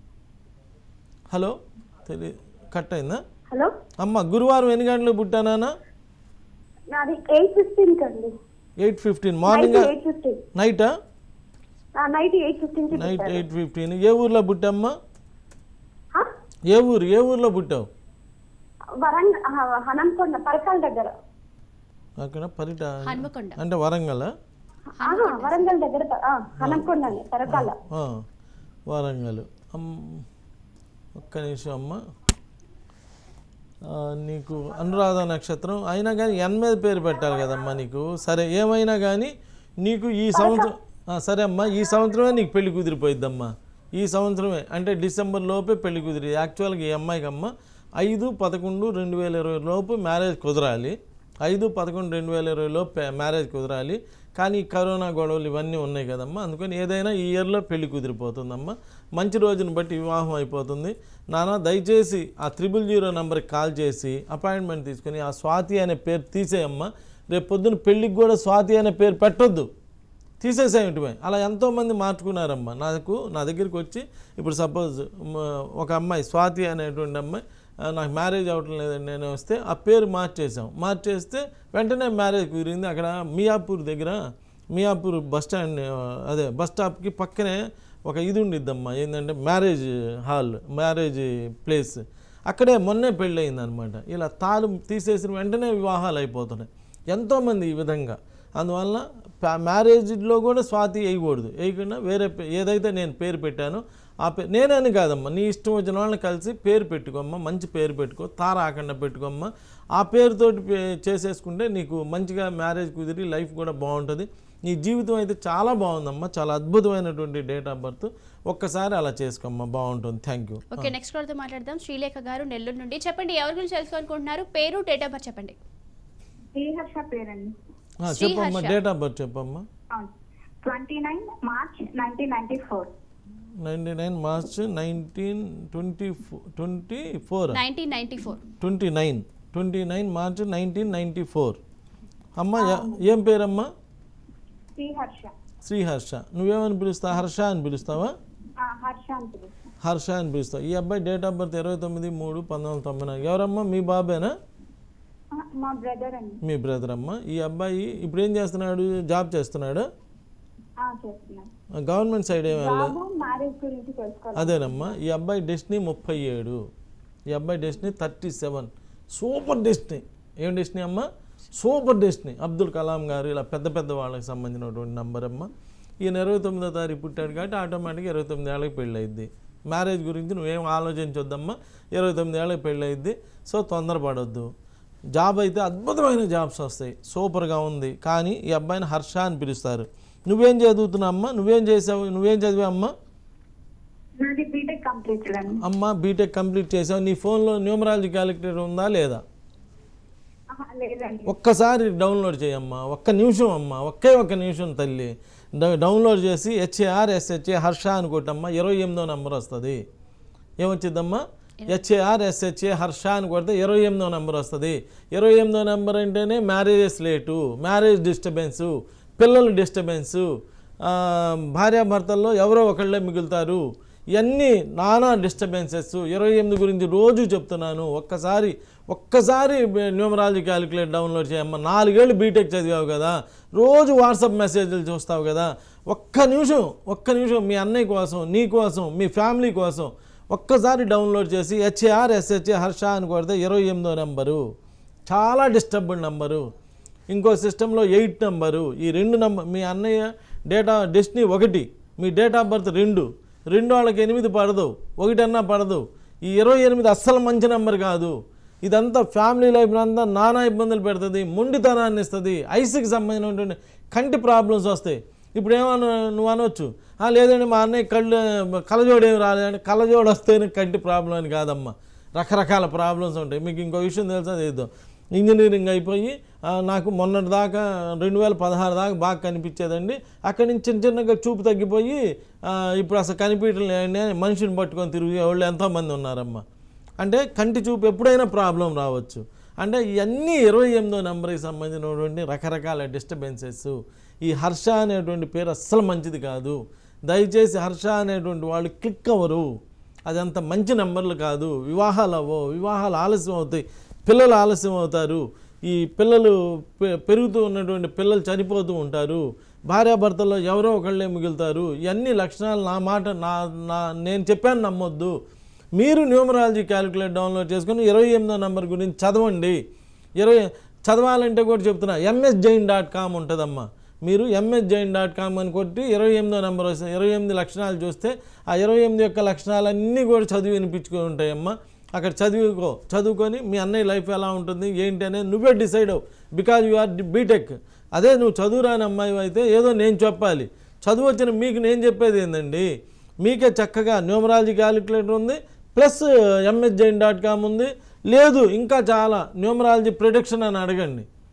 [SPEAKER 2] హలో తెలి కట్ అయిందా
[SPEAKER 7] హలో
[SPEAKER 2] అమ్మ గురువారం ఎన్ని గంటలకు పుట్టానా
[SPEAKER 7] నాది ఎయిట్ ఫిఫ్టీన్ అండి
[SPEAKER 2] eight fifteen
[SPEAKER 7] night
[SPEAKER 2] morning
[SPEAKER 7] eight fifteen
[SPEAKER 2] నైటా
[SPEAKER 7] నైట్ ఎయిట్ ఫిఫ్టీన్ కి
[SPEAKER 2] నైట్
[SPEAKER 7] పుట్టాను.
[SPEAKER 2] ఎయిట్ ఫిఫ్టీన్ ఏ ఊర్లో పుట్టమ్మా
[SPEAKER 7] ఆ?
[SPEAKER 2] ఏ ఊరు ఏ ఊర్లో పుట్టావు
[SPEAKER 7] వరంగ ఆ, హనంకొండ పరకాల దగ్గర
[SPEAKER 2] అక్కడ పరిట
[SPEAKER 1] హన్మకొండ
[SPEAKER 2] అంటే వరంగల్
[SPEAKER 7] ఆహా, వరంగల్ దగ్గర ప- ఆ, హనంకొండ అండి పరకాల
[SPEAKER 2] వరంగల్ అమ్ ఒక్క నిమిషం అమ్మ ఆ, నీకు అనురాధ నక్షత్రం అయినా కానీ ఎన్ మీద పేరు పెట్టాలి కదమ్మా నీకు సరే ఏమైనా కానీ నీకు ఈ సంవత్సరం ఆ, సరే అమ్మా ఈ సంవత్సరమే నీకు పెళ్లి కుదిరిపోయిద్దమ్మా ఈ సంవత్సరమే అంటే డిసెంబర్ లోపే పెళ్లి కుదిరి యాక్చువల్గా ఈ అమ్మాయికి అమ్మ ఐదు పదకొండు రెండు వేల ఇరవై లోపు మ్యారేజ్ కుదరాలి ఐదు పదకొండు రెండు వేల ఇరవై లోపు మ్యారేజ్ కుదరాలి కానీ ఈ కరోనా గొడవలు ఇవన్నీ ఉన్నాయి కదమ్మా అందుకని ఏదైనా ఈ ఇయర్లో పెళ్లి కుదిరిపోతుందమ్మా మంచి రోజును బట్టి వివాహం అయిపోతుంది నాన్న దయచేసి ఆ త్రిబుల్ జీరో నెంబర్కి కాల్ చేసి అపాయింట్మెంట్ తీసుకుని ఆ స్వాతి అనే పేరు తీసేయమ్మా రేపు పొద్దున పెళ్ళికి కూడా స్వాతి అనే పేరు పెట్టొద్దు తీసేసేయటమే అలా ఎంతోమంది మార్చుకున్నారమ్మా నాకు నా దగ్గరికి వచ్చి ఇప్పుడు సపోజ్ ఒక అమ్మాయి స్వాతి అనేటువంటి అమ్మాయి "ఆ, నాకు మ్యారేజ్ అవ్వటం లేదండి నేను వస్తే ఆ పేరు మార్చేసాం మార్చేస్తే వెంటనే మ్యారేజ్ కుదిరింది అక్కడ మియాపూర్ దగ్గర మియాపూర్ బస్ స్టాండ్ ఆ, అదే బస్ స్టాప్కి పక్కనే ఒక ఇది ఉండిద్దమ్మా ఏంటంటే మ్యారేజ్ హాల్ మ్యారేజ్ ప్లేస్ అక్కడే మొన్నే పెళ్ళి అయిందనమాట ఇలా తాళు తీసేసిన వెంటనే వివాహాలు అయిపోతున్నాయి ఎంతోమంది ఈ విధంగా అందువల్ల ప్యా- మ్యారేజ్లో కూడా స్వాతి వేయకూడదు వేయకుండా వేరే పే- ఏదైతే నేను పేరు పెట్టానో ఆ పేరు నేనని కాదమ్మా నీ ఇష్టం వచ్చిన వాళ్ళని కలిసి పేరు పెట్టుకోమ్మా మంచి పేరు పెట్టుకో తార ఆకుండా పెట్టుకోమ్మా ఆ పేరుతోటి పే- చేసేసుకుంటే నీకు మంచిగా మ్యారేజ్ కుదిరి లైఫ్ కూడా బాగుంటుంది నీ జీవితం అయితే చాలా బాగుందమ్మా చాలా అద్భుతమైనటువంటి డేట్ ఆఫ్ బర్త్ ఒక్కసారి అలా చేసుకోమ్మా బాగుంటుంది థ్యాంక్ యూ
[SPEAKER 1] ఓకే నెక్స్ట్ కాల్తో మాట్లాడదాం శ్రీలేఖ గారు నెల్లూరు నుండి చెప్పండి ఎవరి గురించి తెలుసుకోవాలనుకుంటున్నారు పేరు డేట్ ఆఫ్ బర్త్ చెప్పండి
[SPEAKER 6] శ్రీహర్ష పేరండి
[SPEAKER 2] చెప్పమ్మా
[SPEAKER 1] శ్రీహర్ష.
[SPEAKER 2] డేట్ ఆఫ్ బర్త్ చెప్పమ్మా
[SPEAKER 6] twenty nine March nineteen ninety four
[SPEAKER 2] ninety nine March nineteen twenty twenty four
[SPEAKER 1] nineteen ninety four
[SPEAKER 2] twenty nine twenty nine March nineteen ninety four అమ్మ ఎ- ఏం పేరమ్మా
[SPEAKER 6] శ్రీహర్ష
[SPEAKER 2] శ్రీహర్ష నువ్వేమని పిలుస్తావు హర్ష అని పిలుస్తావా
[SPEAKER 6] ఆ, హర్ష అని పిలుస్తాను
[SPEAKER 2] హర్ష అని పిలుస్తావు ఈ అబ్బాయి డేట్ ఆఫ్ బర్త్ ఇరవై తొమ్మిది మూడు పంతొమ్మిది వందల తొంభై నాలుగు ఎవరమ్మా మీ బాబేనా
[SPEAKER 6] ఆ, మా బ్రదర్ అండి
[SPEAKER 2] మీ బ్రదర్ అమ్మ ఈ అబ్బాయి ఇప్పుడు ఏం చేస్తున్నాడు జాబ్ చేస్తున్నాడు
[SPEAKER 6] ఆ, చేస్తున్నాను
[SPEAKER 2] గవర్నమెంట్ సైడ్ ఏమి వెళ్ళలేదు
[SPEAKER 6] బాబు మ్యారేజ్ గురించి తెలుసుకోవాలి
[SPEAKER 2] అదేనమ్మా ఈ అబ్బాయి డెస్టినీ ముప్పై ఏడు ఈ అబ్బాయి destiny thirty seven super destiny ఏం డెస్టినీ అమ్మ సూపర్ డెస్టినీ అబ్దుల్ కలాం గారు ఇలా పెద్ద పెద్ద వాళ్ళకి సంబంధించినటువంటి నంబర్ అమ్మ ఈయన ఇరవై తొమ్మిదో తారీఖు పుట్టాడు కాబట్టి ఆటోమేటిక్గా ఇరవై తొమ్మిది ఏళ్ళకి పెళ్ళి అయింది మ్యారేజ్ గురించి నువ్వేం ఆలోచించొద్దమ్మా ఇరవై తొమ్మిది ఏళ్ళకి పెళ్ళి అయింది సో తొందరపడొద్దు జాబ్ అయితే అద్భుతమైన జాబ్స్ వస్తాయి సూపర్గా ఉంది కానీ ఈ అబ్బాయిని హర్ష అని పిలుస్తారు నువ్వేం చదువుతున్నావు అమ్మా నువ్వేం చేసావు నువ్వేం చదివావు అమ్మా
[SPEAKER 6] నాది బీటెక్ కంప్లీటెడ్ అండి
[SPEAKER 2] అమ్మ బీటెక్ కంప్లీట్ చేసావు నీ ఫోన్లో న్యూమరాలజీ క్యాలిక్యులేటర్ ఉందా లేదా
[SPEAKER 6] ఆహా, లేదండి
[SPEAKER 2] ఒక్కసారి డౌన్లోడ్ చేయమ్మా ఒక్క నిమిషం అమ్మా ఒకే ఒక్క నిమిషం తల్లి డ- డౌన్లోడ్ చేసి హెచ్ఏఆర్ ఎస్హెచ్ఏ హర్ష అని కొట్టమ్మా ఇరవై ఎనిమిదో నెంబర్ వస్తుంది ఏమొచ్చిందమ్మా హెచ్ఏఆర్ ఎస్హెచ్ఏ హర్ష అని కొడితే ఇరవై ఎనిమిదో నెంబర్ వస్తుంది ఇరవై ఎనిమిదో నెంబర్ అంటేనే మ్యారేజెస్ లేటు మ్యారేజ్ డిస్టర్బెన్సు పిల్లల డిస్టర్బెన్సు భార్యాభర్తల్లో ఎవరో ఒకళ్ళే మిగులుతారు ఇవన్నీ నానా డిస్టర్బెన్సెస్ ఇరవై ఎనిమిది గురించి రోజు చెప్తున్నాను ఒక్కసారి ఒక్కసారి న్యూమరాలజీ క్యాలిక్యులేట్ డౌన్లోడ్ చేయమ్మా నాలుగేళ్ళు బీటెక్ చదివావు కదా రోజు వాట్సాప్ మెసేజ్లు చూస్తావు కదా ఒక్క నిమిషం ఒక్క నిమిషం మీ అన్నయ్య కోసం నీ కోసం మీ ఫ్యామిలీ కోసం ఒక్కసారి డౌన్లోడ్ చేసి హెచ్ఏఆర్ ఎస్హెచ్ఏ హర్ష అని కొడితే ఇరవై ఎనిమిదో నెంబరు చాలా డిస్టర్బ్డ్ నెంబరు ఇంకో సిస్టంలో ఎయిట్ నెంబరు ఈ రెండు నెంబర్ మీ అన్నయ్య డేటా డెస్టినీ ఒకటి మీ డేట్ ఆఫ్ బర్త్ రెండు రెండు వాళ్ళకి ఎనిమిది పడదు ఒకటన్నా పడదు ఈ ఇరవై ఎనిమిది అస్సలు మంచి నెంబర్ కాదు ఇదంతా ఫ్యామిలీ లైఫ్ అంతా నానా ఇబ్బందులు పెడుతుంది మొండితనాన్ని ఇస్తుంది ఐస్కి సంబంధించినటువంటి కంటి ప్రాబ్లమ్స్ వస్తాయి ఇప్పుడు ఏమన్నా నువ్వు అనొచ్చు "ఆ, లేదండి మా అన్నయ్య కళ్ళు కళ్ళజోడు ఏమి రాలేదండి కళ్ళజోడు వస్తేనే కంటి ప్రాబ్లం అని కాదమ్మా రకరకాల ప్రాబ్లమ్స్ ఉంటాయి మీకు ఇంకో విషయం తెలుసా తెద్దాం ఇంజనీరింగ్ అయిపోయి ఆ, నాకు మొన్నటి దాకా రెండు వేల పదహారు దాకా బాగా కనిపించేదండి అక్కడి నుంచి చిన్న చిన్నగా చూపు తగ్గిపోయి ఆ, ఇప్పుడు అసలు కనిపించలేండి అని మనిషిని పట్టుకొని తిరిగే వాళ్ళు ఎంతోమంది ఉన్నారమ్మా అంటే కంటి చూపు ఎప్పుడైనా ప్రాబ్లం రావచ్చు అంటే ఇవన్నీ ఇరవై ఎనిమిదో నెంబర్కి సంబంధించినటువంటి రకరకాల డిస్టర్బెన్సెస్ ఈ హర్ష అనేటువంటి పేరు అస్సలు మంచిది కాదు దయచేసి హర్ష అనేటువంటి వాళ్ళు క్లిక్ అవ్వరు అది అంత మంచి నెంబర్లు కాదు వివాహాలు అవ్వవు వివాహాలు ఆలస్యం అవుతాయి పిల్లలు ఆలస్యం అవుతారు ఈ పిల్లలు పె- పెరుగుతూ ఉన్నటువంటి పిల్లలు చనిపోతూ ఉంటారు భార్యాభర్తల్లో ఎవరో ఒకళ్ళే మిగులుతారు ఇవన్నీ లక్షణాలు నా మాట నా నా నేను చెప్పాను నమ్మొద్దు మీరు న్యూమరాలజీ క్యాలిక్యులేట్ డౌన్లోడ్ చేసుకొని ఇరవై ఎనిమిదో నెంబర్ గురించి చదవండి ఇరవై చదవాలంటే కూడా చెప్తున్నా ఎంఎస్ జైన్ డాట్ కామ్ ఉంటుందమ్మా మీరు ఎంఎస్ జైన్ డాట్ కామ్ అని కొట్టి ఇరవై ఎనిమిదో నెంబర్ వస్తుంది ఇరవై ఎనిమిది లక్షణాలు చూస్తే ఆ ఇరవై ఎనిమిది యొక్క లక్షణాలన్నీ కూడా చదివి వినిపించుకొని ఉంటాయమ్మా అక్కడ చదువుకో చదువుకొని మీ అన్నయ్య లైఫ్ ఎలా ఉంటుంది ఏంటి అనేది నువ్వే డిసైడ్ అవ్వు బికాజ్ యు ఆర్ బీటెక్ అదే నువ్వు చదువురాని అమ్మాయి అయితే ఏదో నేను చెప్పాలి చదువు వచ్చిన మీకు నేను చెప్పేది ఏంటండి మీకే చక్కగా న్యూమరాలజీ క్యాలిక్యులేటర్ ఉంది plus MS Jain dot com ఉంది లేదు ఇంకా చాలా న్యూమరాలజీ ప్రొడక్షన్ అని అడగండి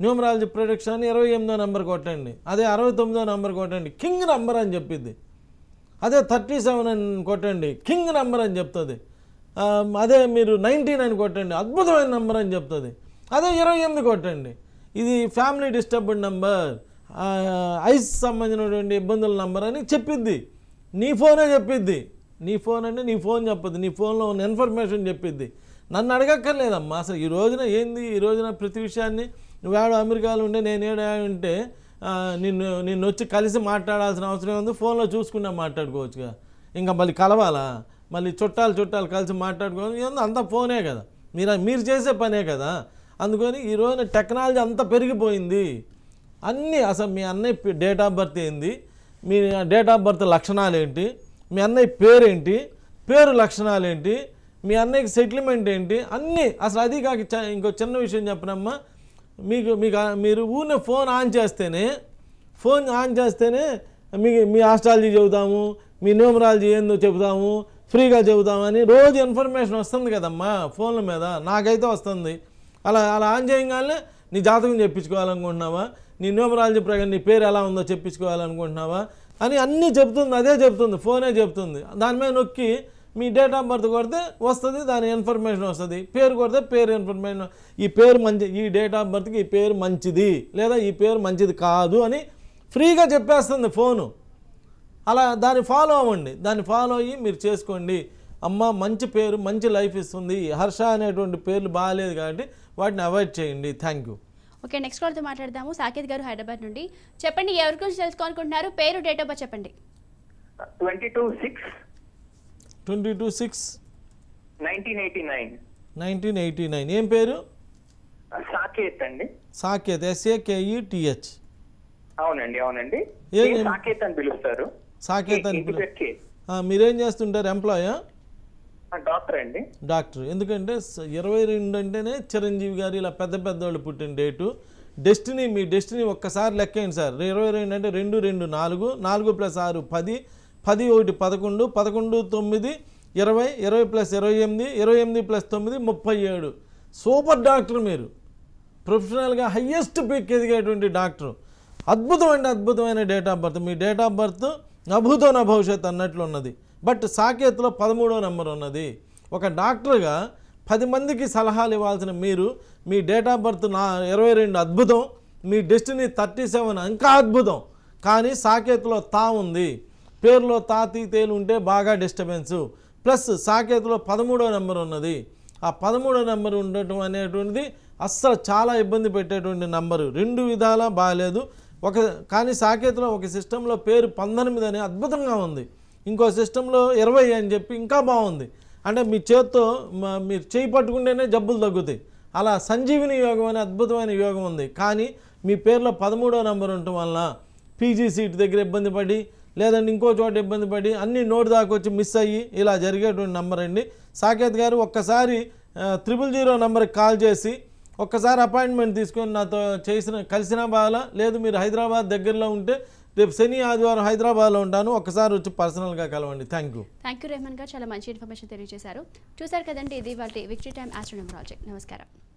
[SPEAKER 2] న్యూమరాలజీ ప్రొడక్షన్ అని ఇరవై ఎనిమిదో నెంబర్ కొట్టండి అదే అరవై తొమ్మిదో నెంబర్ కొట్టండి కింగ్ నెంబర్ అని చెప్పిద్ది అదే థర్టీ సెవెన్ అని కొట్టండి కింగ్ నెంబర్ అని చెప్తుంది ఆ, అదే మీరు నైన్టీన్ అని కొట్టండి అద్భుతమైన నెంబర్ అని చెప్తుంది అదే ఇరవై ఎనిమిది కొట్టండి ఇది ఫ్యామిలీ డిస్టర్బ్డ్ నెంబర్ ఐస్ సంబంధించినటువంటి ఇబ్బందుల నెంబర్ అని చెప్పిద్ది నీ ఫోనే చెప్పిద్ది నీ ఫోన్ అంటే నీ ఫోన్ చెప్పదు నీ ఫోన్లో ఉన్న ఇన్ఫర్మేషన్ చెప్పిద్ది నన్ను అడగక్కర్లేదమ్మా అసలు ఈ రోజున ఏంది ఈ రోజున ప్రతి విషయాన్ని నువ్వేడు అమెరికాలో ఉంటే నేను ఏడా ఉంటే ఆ, నిన్ను నిన్ను వచ్చి కలిసి మాట్లాడాల్సిన అవసరం ఉంది ఫోన్లో చూసుకున్నా మాట్లాడుకోవచ్చుగా ఇంకా మళ్ళీ కలవాలా మళ్ళీ చుట్టాలు చుట్టాలు కలిసి మాట్లాడుకోవాలి ఏందో అంతా ఫోనే కదా మీరు మీరు చేసే పనే కదా అందుకని ఈ రోజున టెక్నాలజీ అంతా పెరిగిపోయింది అన్నీ అసలు మీ అన్నయ్య డేట్ ఆఫ్ బర్త్ ఏంది మీ డేట్ ఆఫ్ బర్త్ లక్షణాలు ఏంటి మీ అన్నయ్య పేరేంటి పేరు లక్షణాలు ఏంటి మీ అన్నయ్యకి సెటిల్మెంట్ ఏంటి అన్నీ అసలు అది కాక చ- ఇంకో చిన్న విషయం చెప్పనమ్మా మీకు మీకు ఆ- మీరు ఊరినే ఫోన్ ఆన్ చేస్తేనే ఫోన్ ఆన్ చేస్తేనే మీ మీ ఆస్ట్రాలజీ చెబుతాము మీ న్యూమరాలజీ ఏందో చెబుతాము ఫ్రీగా చెబుతామని రోజు ఇన్ఫర్మేషన్ వస్తుంది కదమ్మా ఫోన్ల మీద నాకైతే వస్తుంది అలా అలా ఆన్ చేయగానే నీ జాతకం చెప్పించుకోవాలనుకుంటున్నావా నీ న్యూమరాలజీ ప్రకారం నీ పేరు ఎలా ఉందో చెప్పించుకోవాలనుకుంటున్నావా అని అన్నీ చెప్తుంది అదే చెప్తుంది ఫోనే చెప్తుంది దాని మీద నొక్కి మీ డేట్ ఆఫ్ బర్త్ కొడితే వస్తుంది దాని ఇన్ఫర్మేషన్ వస్తుంది పేరు కొడితే పేరు ఇన్ఫర్మేషన్ ఈ పేరు మంచి ఈ డేట్ ఆఫ్ బర్త్కి ఈ పేరు మంచిది లేదా ఈ పేరు మంచిది కాదు అని ఫ్రీగా చెప్పేస్తుంది ఫోను అలా దాన్ని ఫాలో అవ్వండి దాన్ని ఫాలో అయ్యి మీరు చేసుకోండి అమ్మ మంచి పేరు మంచి లైఫ్ ఇస్తుంది హర్ష అనేటువంటి పేర్లు బాగాలేదు కాబట్టి వాటిని అవాయిడ్ చేయండి థ్యాంక్ యూ
[SPEAKER 1] ఓకే నెక్స్ట్ కాల్తో మాట్లాడదాము సాకేత్ గారు హైదరాబాద్ నుండి చెప్పండి ఎవరి గురించి తెలుసుకోవాలనుకుంటున్నారు పేరు డేట్ ఆఫ్ బర్త్ చెప్పండి
[SPEAKER 8] twenty two six
[SPEAKER 2] twenty two six
[SPEAKER 8] nineteen eighty nine
[SPEAKER 2] nineteen eighty nine ఏం పేరు
[SPEAKER 8] సాకేత్ అండి
[SPEAKER 2] సాకేత్ ఎస్ఏకేఈటిహెచ్
[SPEAKER 8] అవునండి అవునండి
[SPEAKER 2] ఏ-
[SPEAKER 8] నేను సాకేత్ అని పిలుస్తారు
[SPEAKER 2] సాకేత్ అని
[SPEAKER 8] ఇంటి
[SPEAKER 2] పిలు-
[SPEAKER 8] పేరు కే.
[SPEAKER 2] ఆ, మీరేం చేస్తుంటారు ఎంప్లాయా
[SPEAKER 8] ఆ, డాక్టర్ అండి
[SPEAKER 2] డాక్టర్ ఎందుకంటే స- ఇరవై రెండు అంటేనే చిరంజీవి గారు ఇలా పెద్ద పెద్దవాళ్ళు పుట్టిన డేటు డెస్టినీ మీ డెస్టినీ ఒక్కసారి లెక్కేయండి సార్ ఇరవై రెండు అంటే రెండు రెండు నాలుగు నాలుగు ప్లస్ ఆరు పది పది ఒకటి పదకొండు పదకొండు తొమ్మిది ఇరవై ఇరవై ప్లస్ ఇరవై ఎనిమిది ఇరవై ఎనిమిది ప్లస్ తొమ్మిది ముప్పై ఏడు సూపర్ డాక్టర్ మీరు ప్రొఫెషనల్గా హయ్యెస్ట్ పిక్ ఎదిగేటువంటి డాక్టర్ అద్భుతమైన అద్భుతమైన డేట్ ఆఫ్ బర్త్ మీ డేట్ ఆఫ్ బర్త్ నభూతో నా భవిష్యత్ అన్నట్లు ఉన్నది బట్ సాకేత్లో పదమూడో నెంబర్ ఉన్నది ఒక డాక్టర్గా పది మందికి సలహాలు ఇవ్వాల్సిన మీరు మీ డేట్ ఆఫ్ బర్త్ నా ఇరవై రెండు అద్భుతం మీ డెస్టినీ థర్టీ సెవెన్ ఇంకా అద్భుతం కానీ సాకేత్లో తా ఉంది పేరులో తాతి తేలు ఉంటే బాగా డిస్టర్బెన్సు ప్లస్ సాకేత్లో పదమూడో నెంబర్ ఉన్నది ఆ పదమూడో నెంబర్ ఉండటం అనేటువంటిది అస్సలు చాలా ఇబ్బంది పెట్టేటువంటి నెంబరు రెండు విధాలా బాగాలేదు ఒక కానీ సాకేత్లో ఒక సిస్టంలో పేరు పంతొమ్మిది అని అద్భుతంగా ఉంది ఇంకో సిస్టంలో ఇరవై అని చెప్పి ఇంకా బాగుంది అంటే మీ చేత్తో మ- మీరు చేయి పట్టుకుంటేనే జబ్బులు తగ్గుతాయి అలా సంజీవిని యోగం అనే అద్భుతమైన యోగం ఉంది కానీ మీ పేరులో పదమూడో నెంబర్ ఉండటం వలన పీజీ సీట్ దగ్గర ఇబ్బంది పడి లేదంటే ఇంకో చోట ఇబ్బంది పడి అన్ని నోటు దాకా వచ్చి మిస్ అయ్యి ఇలా జరిగేటువంటి నెంబర్ అండి సాకేత్ గారు ఒక్కసారి త్రిపుల్ జీరో నెంబర్కి కాల్ చేసి ఒక్కసారి అపాయింట్మెంట్ తీసుకొని నాతో చేసిన కలిసినా బాగా లేదు మీరు హైదరాబాద్ దగ్గరలో ఉంటే రేపు శని ఆదివారం హైదరాబాద్లో ఉంటాను ఒక్కసారి వచ్చి పర్సనల్గా కలవండి thank you
[SPEAKER 1] thank you Rehman garu చాలా మంచి ఇన్ఫర్మేషన్ తెలియజేశారు చూశారు కదండి ఇది వాళ్ళ విక్టరీ టైమ్ ఆస్ట్రోనమరాలజీ నమస్కారం